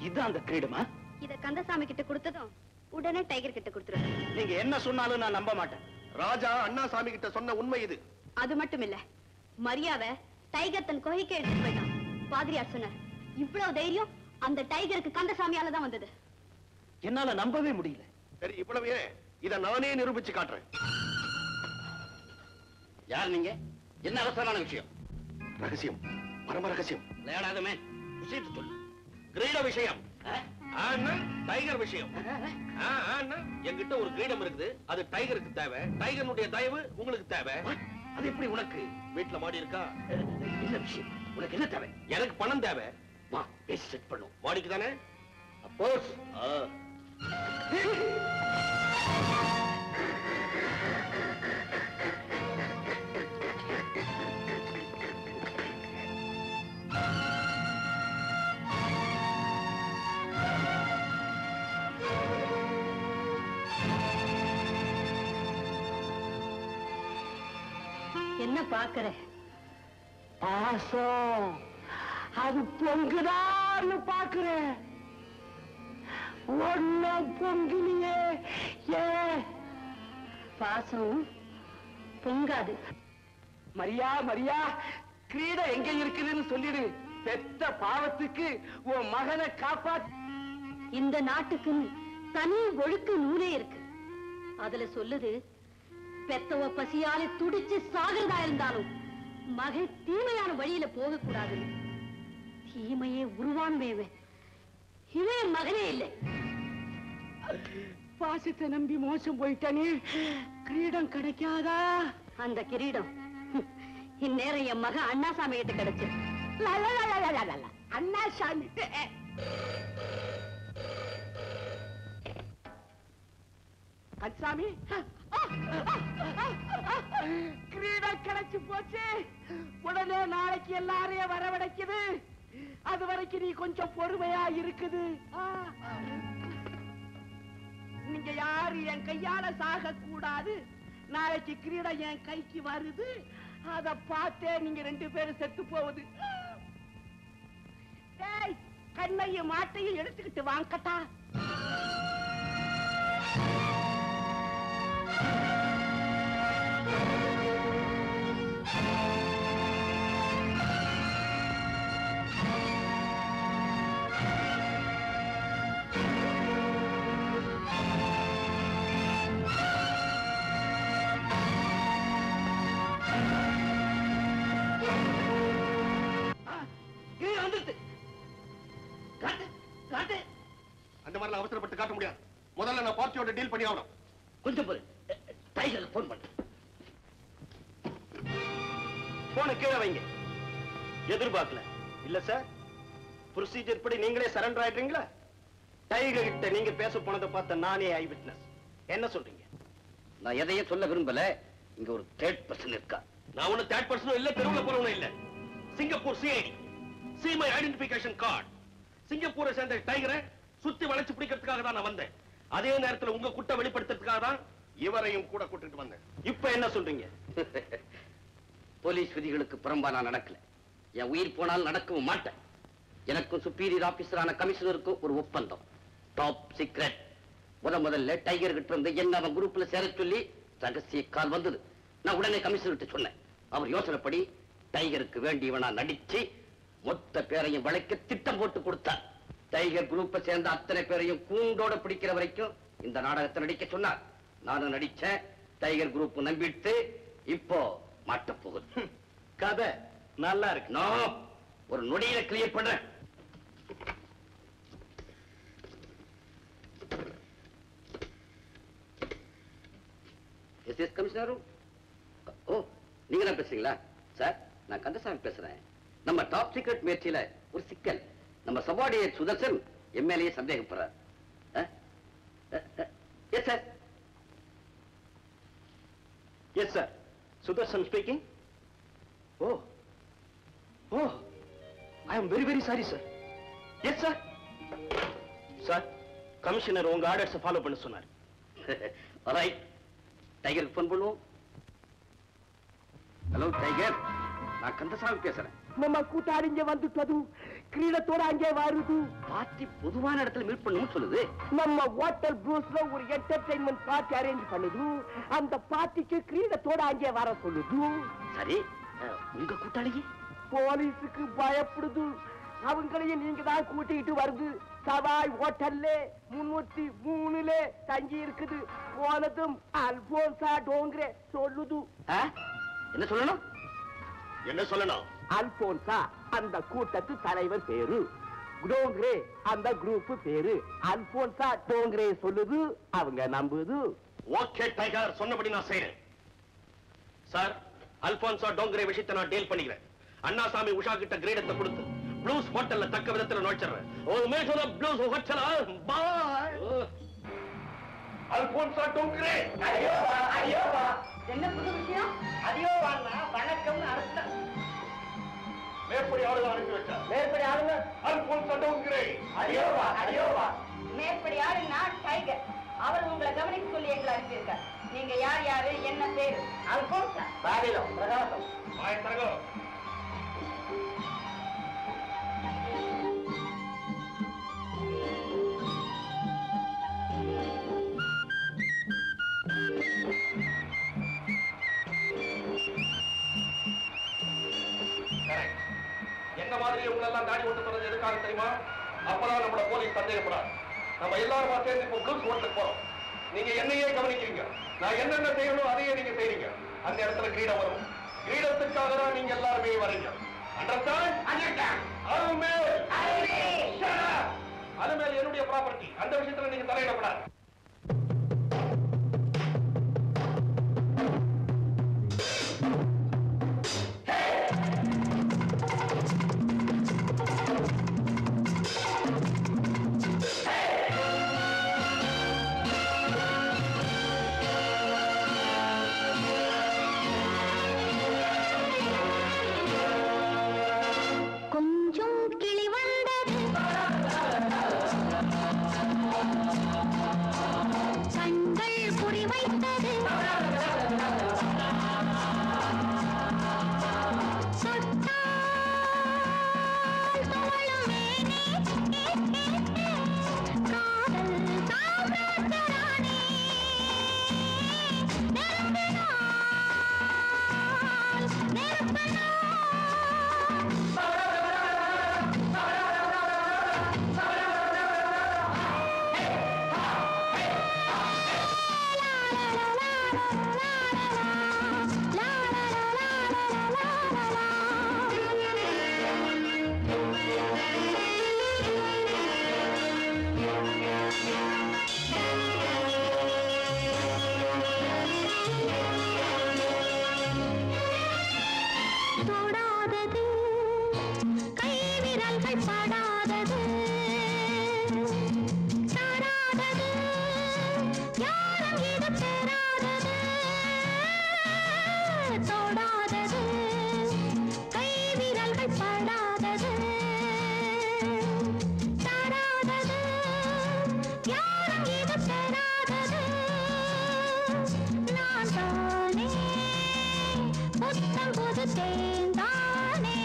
இதான் அந்த கிரீடமா இத கந்தசாமி கிட்ட கொடுத்ததும் உடனே டைகர் கிட்ட கொடுத்துருவேன் நீங்க என்ன சொன்னாலும் நான் நம்ப மாட்டேன் ராஜா அண்ணாசாமி கிட்ட சொன்ன உண்மை இது அது மட்டும் இல்ல மரியாதை டைகர் தன் குகைக்கு எடுத்துட்டு போயிட்டான் பாதிரியார் சொன்னார் இவ்வளவு தைரியம் அந்த டைகருக்கு கந்தசாமியால தான் வந்தது என்னால நம்பவே முடியல சரி இவ்வளவு ஏன் இத நானே நிரூபிச்சு காட்டுறேன் யார் நீங்க என்ன அவசரமான விஷயம் ரகசியம் பரம ரகசியம் விளையாடாதமே விஷயத்தை சொல்லு கிரீட விஷயம் ஆனா டைகர் விஷயம் ஆ, ஆனா, என்கிட்ட ஒரு கிரீடம் இருக்குது அது டைகருக்கு தேவை டைகருடைய தயவு உங்களுக்கு தேவை அது எப்படி உனக்கு வீட்டுல மாடி இருக்கா என்ன விஷயம் உனக்கு என்ன தேவை எனக்கு பணம் தேவை வா பேசி செட் பண்ணும் மாடிக்கு தானே அப்போஸ் என்ன பாக்குற பாசம் அது பொங்குதான்னு பாக்குறேன் ஒன்னும் பொங்கலையே ஏ பாசம் பொங்காது மரியா மரியா கிரீடம் எங்க இருக்குதுன்னு சொல்லிடு பெத்த பாவத்துக்கு உன் மகனை காப்பாத்து இந்த நாட்டுக்குன்னு தனி ஒழுக்க நூலே இருக்கு அதுல சொல்லுது பெத்தவ பசியால துடிச்சு சாகிறதா இருந்தாலும் மகன் தீமையான வழியில போக கூடாது தீமையே உருவான்வேவன் இவன் என் மகனே இல்லை பாசத்தை நம்பி மோசம் போயிட்டானே கிரீடம் கிடைக்காதா அந்த கிரீடம் ஹம், இந்நேரம் என் மகன் அண்ணாசாமி கிட்ட கிடைச்சு அண்ணா சாமி கட்சாமி கிரீடம் கிடைச்சு போச்சு உடனே நாளைக்கு எல்லாரையும் வரவழைக்குது அது வரைக்கும் நீ கொஞ்சம் பொறுமையா இருக்குது ஆ. நீங்க யாரு என் கையால சாக கூடாது நாளைக்கு கிரீடம் என் கைக்கு வருது அத பார்த்தே நீங்க ரெண்டு பேரும் செத்து போகுது டேய், கண்ணையும் மாட்டையும் எடுத்துக்கிட்டு வாங்கட்டா கிரீடம் வந்துருது காட்டு காட்டு அந்த மாதிரிலாம் அவசரப்பட்டு காட்ட முடியாது முதல்ல நான் பார்ட்டியோட டீல் பண்ணி ஆகணும் கொஞ்சம் பொறு டைகருக்கு போன் பண்ணு போன கீழே வைங்க எதிர்பார்க்கல இல்ல சார் ப்ரொசீஜர் படி நீங்களே சரண்டர் ஆயிடுறீங்களா டைகர் கிட்ட நீங்க பேச போனதை பார்த்த நானே ஐ விட்னஸ் என்ன சொல்றீங்க நான் எதையும் சொல்ல விரும்பல இங்க ஒரு தேர்ட் பர்சன் இருக்கா நான் ஒண்ணு தேர்ட் பர்சனும் இல்ல தெருவுல போறவனும் இல்ல Singapore CID see my identification card சிங்கப்பூரை சேர்ந்த டைகரை சுத்தி வளைச்சு பிடிக்கிறதுக்காக தான் நான் வந்தேன் அதே நேரத்துல உங்க குட்ட வெளிப்படுத்துறதுக்காக தான் இவரையும் கூட கூட்டிட்டு வந்தேன் இப்ப என்ன சொல்றீங்க போலீஸ் விதிகளுக்கு புறம்பா நான் நடக்கல என் உயிர் போனால் நடக்கவும் மாட்டேன் எனக்கும் சுப்பீரியர் ஆபீசரான கமிஷனருக்கும் ஒரு ஒப்பந்தம் டாப் சீக்ரெட் முத முதல்ல டைகர் கிட்ட இருந்து என்ன அவன் குரூப்ல சேர சொல்லி ரகசிய கால் வந்தது நான் உடனே கமிஷனர்கிட்ட சொன்னேன் அவர் யோசனைப்படி டைகருக்கு வேண்டியவனா நடிச்சு மொத்த பேரையும் வளைக்க திட்டம் போட்டு கொடுத்தார் டைகர் குரூப்பை சேர்ந்த அத்தனை பேரையும் கூண்டோட பிடிக்கிற வரைக்கும் இந்த நாடகத்தை நடிக்க சொன்னார் நானும் நடிச்சேன் டைகர் குரூப் நம்பிட்டு இப்போ மாட்டப் போகுது கதை நல்லா இருக்கு நான் ஒரு நொடியில கிளியர் பண்றேன் எஸ் எஸ் கமிஷனரும் ஓ நீங்க தான் பேசுறீங்களா சார் நான் கந்தசாமி பேசுறேன் நம்ம டாப் சீக்ரெட் முயற்சியில ஒரு சிக்கல் நம்ம சபார்டினேட் சுதர்சன் எம்எல்ஏ சந்தேகப்படுறார் yes sir yes sir Sudarshan speaking oh oh I am very very sorry sir yes sir sir commissioner உங்க ஆர்டர்ஸ் ஃபாலோ பண்ண சொன்னார் ரைட் டைகருக்கு ஃபோன் பண்ணுவோம் ஹலோ டைகர் நான் கந்தசாமி பேசுறேன் நம்ம கூட்டாளி இங்க வந்துட்டது கிரீடத்தோட அங்கே வருது பார்ட்டி பொதுவான இடத்துல மீட் பண்ணணும்னு சொல்லுது நம்ம ஹோட்டல் ப்ரூஸ்ல ஒரு என்டர்டைன்மெண்ட் பார்ட்டி அரேஞ்ச் பண்ணுது அந்த பார்ட்டிக்கு கிரீடத்தோட அங்கே வர சொல்லுது சரி அஹ், உங்க கூட்டாளியே போலீஸுக்கு பயப்படுது அவங்களையும் நீங்க தான் கூட்டிட்டு வருது சவாய் ஹோட்டல்ல முன்னூத்தி மூணுல தங்கி இருக்குது போனதும் அல்போன்சா டோங்கரே சொல்லுது ஆ? என்ன சொல்லணும் என்ன சொல்லணும் அல்போன்சா அந்த கூட்டத்து தலைவர் பேரு டோங்கரே அந்த குரூப் பேரு அல்போன்சா டோங்கரே சொல்லுது அவங்க நம்புது ஓகே டைகர் சொன்னபடி நான் செய்றேன் சார் அல்பான்சோ டோங்கரே விஷயத்தை நான் டீல் பண்ணிக்கிறேன் அண்ணாசாமி உஷா கிட்ட கிரீடத்தை கொடுத்து ப்ளூஸ் ஹோட்டல்ல தக்க விதத்துல நுழைச்சிடுறேன் ஒரு மேஷோட ப்ளூஸ் ஹோட்டலா பாய் அல்போன்சோ டோங்கரே என்ன புது விஷயம் வணக்கம்னு அர்த்தம் மேற்படி ஆளுங்க அனுப்பி வச்சா மேற்படி ஆளுங்க அல்போன்சோ டோங்கரே அடியோவா அடியோவா மேற்படி யாருன்னா டைகர் அவர் உங்களை கவனிக்க சொல்லி எங்களை அனுப்பியிருக்கார் நீங்க யார் யாரு என்ன பேரு அல்போன்சா பாடிலம் பிரகாசம் பாய் தரகோ Correct. என்ன மாதிரி இவங்க எல்லாம் தாடி ஓட்டு போறது எதுக்காக தெரியுமா அப்பதான் நம்மள போலீஸ் சந்தேகப்படாது நம்ம எல்லாருமா சேர்ந்து இப்போ ப்ளூஸ் ஓட்டுக்கு போறோம் நீங்க என்னையே கவனிக்கிறீங்க நான் என்னென்ன செய்யணும் அதையே நீங்க செய்றீங்க அந்த இடத்துல கிரீடம் வரும் கிரீடத்துக்காக தான் நீங்க எல்லாருமே வரீங்க அண்டர்ஸ்டாண்ட் அருமேல் Shut up! அருமேல் என்னுடைய ப்ராப்பர்ட்டி அந்த விஷயத்துல நீங்க தலையிடப்படாது கொஞ்சம் கிளி வந்தது கண்கள் குறிவைத்தது தொட்டால் தவழும் மேனி. காதல் சாம்ராஜ்யராணி. நெருப்பினால், நெருப்பினால் தொடாதது கை விரல்கள் படாதது தராதது யாரும் இது பெறாதது தொடாதது கை விரல்கள் படாதது தராதது யாரும் இது பெறாதது நான் தானே புத்தம் புது தேந்தானே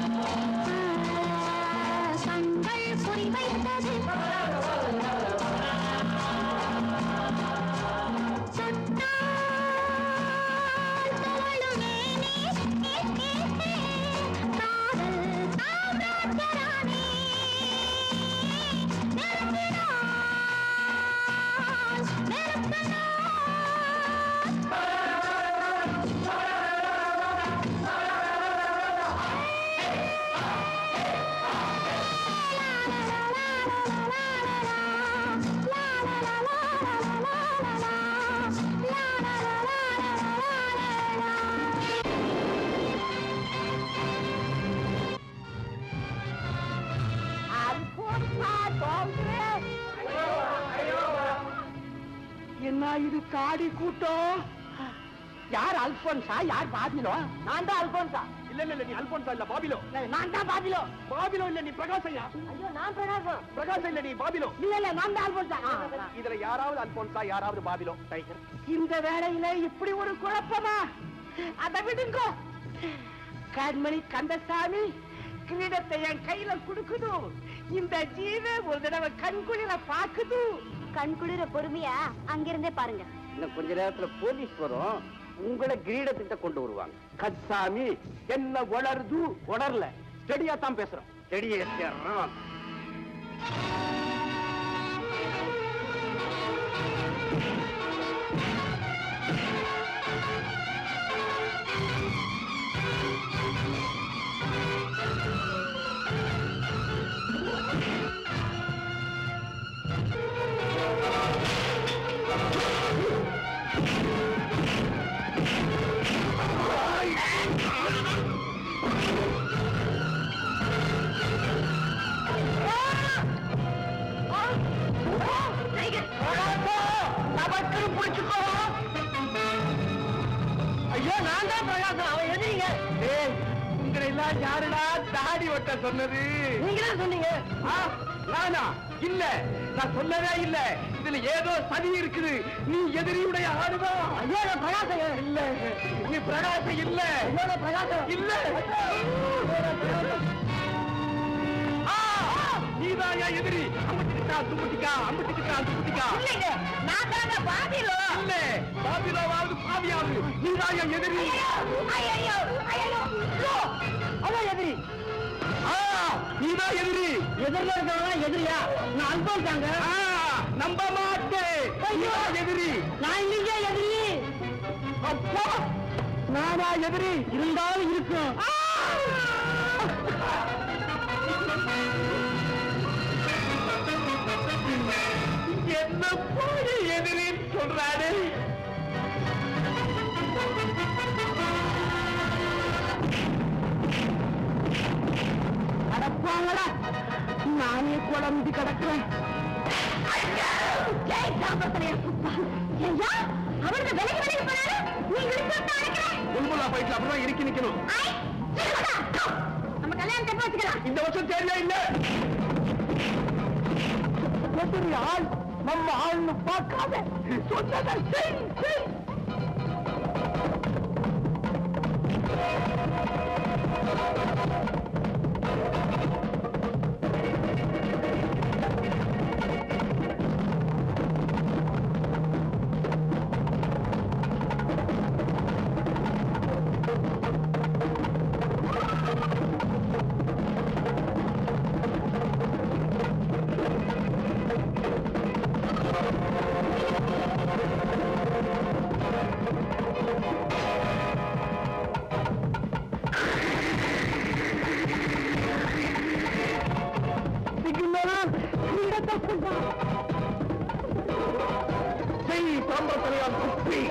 கண்கள் குறிவைத்தது தொட்டால் தவழுமே நீ காதல் சாம்ராஜ்யராணி நெருங்கினாள் நெருங்கினாள் என்ன இது காடி கூட்டம் யார் அல்போன்ஸா யார் பாபிலோ நான் தான் அல்போன்ஸா இல்ல இல்ல இல்ல நீ அல்போன்ஸா இல்ல பாபிலோ நான் தான் பாபிலோ பாபிலோ இல்ல நீ பிரகாசையா ஐயோ நான் பிரகாசம் பிரகாசம் இல்ல நீ பாபிலோ இல்ல இல்ல நான் தான் அல்போன்ஸா இதுல யாராவது அல்போன்ஸா யாராவது பாபிலோ டைகர் இந்த வேலையில இப்படி ஒரு குழப்பமா அதை விடுங்கோ கண்மணி கந்தசாமி கிரீடத்தை என் கையில குடுக்குது இந்த ஜீவ ஒரு தடவை கண்குளிர பாக்குது கண்குளிர பொறுமையா அங்கிருந்தே பாருங்க இன்னும் கொஞ்ச நேரத்துல போலீஸ் வரும் உங்களை கிரீடத்திட்ட கொண்டு வருவாங்க கச்சாமி என்ன உளருது உணரல ஸ்டெடியா தான் பேசுறோம் செடியை சேர்றோம் ஐயோ நான் தான் பிரகாசம் அவன் எதிரிங்க உங்களை எல்லாம் யாருடா தாடி வெட்ட சொன்னது நீங்க தான் சொன்னீங்க நானா இல்ல நான் சொல்லவே இல்ல இதுல ஏதோ சதி இருக்குது நீ எதிரியுடைய ஆளுதான் ஐயோ பிரகாசம் இல்ல நீ பிரகாசம் இல்ல பிரகாசம் இல்ல நீதாயா எதிரி அம்பட்டிக்கா தும்பட்டிக்கா அம்பட்டிக்கா தும்பட்டிக்கா இல்லைங்க நான் தாங்க பாபிலோ இல்ல பாபிலோவாவது பாவியாவது நீதாயா எதிரி ஐயோ ஐயோ அதான் எதிரி ஆ, நீதான் எதிரி எதிரில இருக்கவங்க எதிரியா நான் அல்பம் தாங்க நம்ப மாட்டேன் ஐயோ எதிரி நான் இல்லைங்க எதிரி அப்பா நானா எதிரி இருந்தாலும் இருக்கும் என்ன போய் எதிரின்னு சொல்றாரு அடப்பாங்களா நானே குழம்பு கிடக்குறேன் அவருக்கு விலகி விலகி போனாரு நீ இழுத்து அழைக்கிறேன் உள்முல்லா போயிட்டு அப்படிதான் இறுக்கி நிக்கணும் நம்ம கல்யாணத்தை வச்சுக்கலாம் இந்த வருஷம் தேவையா இல்ல எதிரி ஆள் நம்ம ஆள்னு பார்க்காத சொன்னதை செய், செய். செய் தாம்பரத்தலையான் குப்பி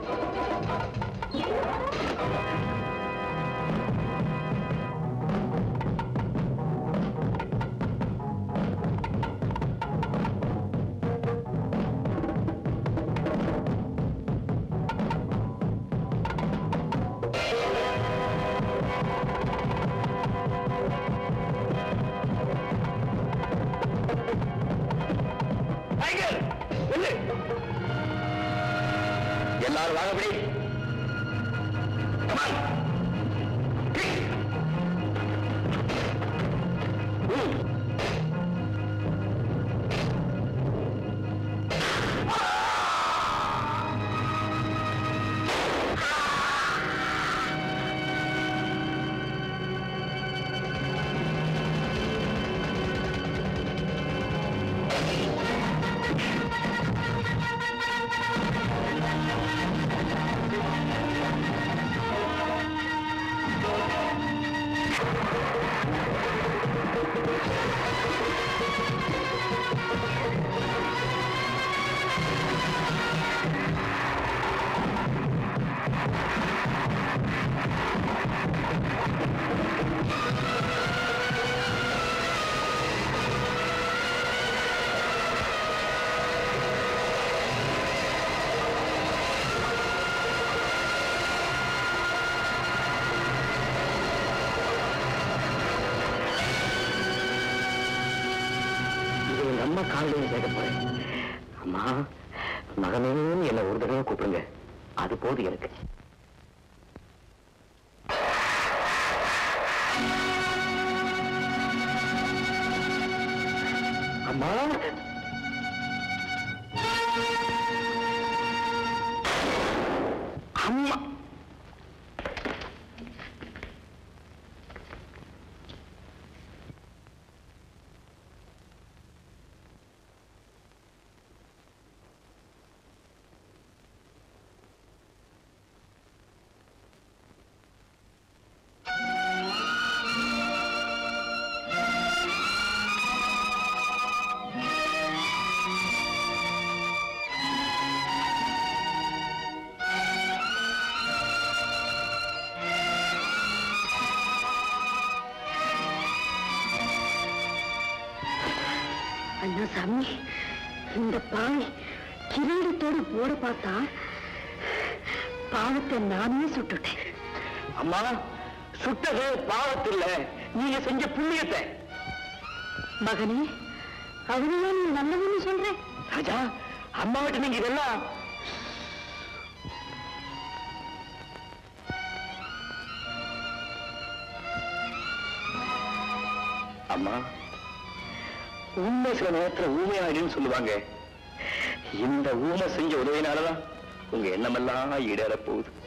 டைகர் சொல்லு எல்லாரும் வாங்கப்படி இது எங்க அம்மா காலையில கேட்க போறேன் அம்மா மகனேன்னு என்ன ஒரு தடவை கூப்பிடுங்க அது போதும் எனக்கு அம்மா அம்மா அண்ணா சாமி இந்த பாய் கிரீடத்தோடு போட பார்த்தா பாவத்தை நானே சுட்டுட்டேன் அம்மா சுட்டது பாவத்தில்ல நீங்க செஞ்ச புண்ணியத்தை மகனே அவனையா நீ நல்லவன்னு சொல்ற ராஜா அம்மாவிட்ட நீங்க இதெல்லாம் அம்மா உண்மை சில நேரத்துல ஊமையாயிடுன்னு சொல்லுவாங்க இந்த ஊமை செஞ்ச உதவினாலதான் உங்க எண்ணமெல்லாம் ஈடேற போகுது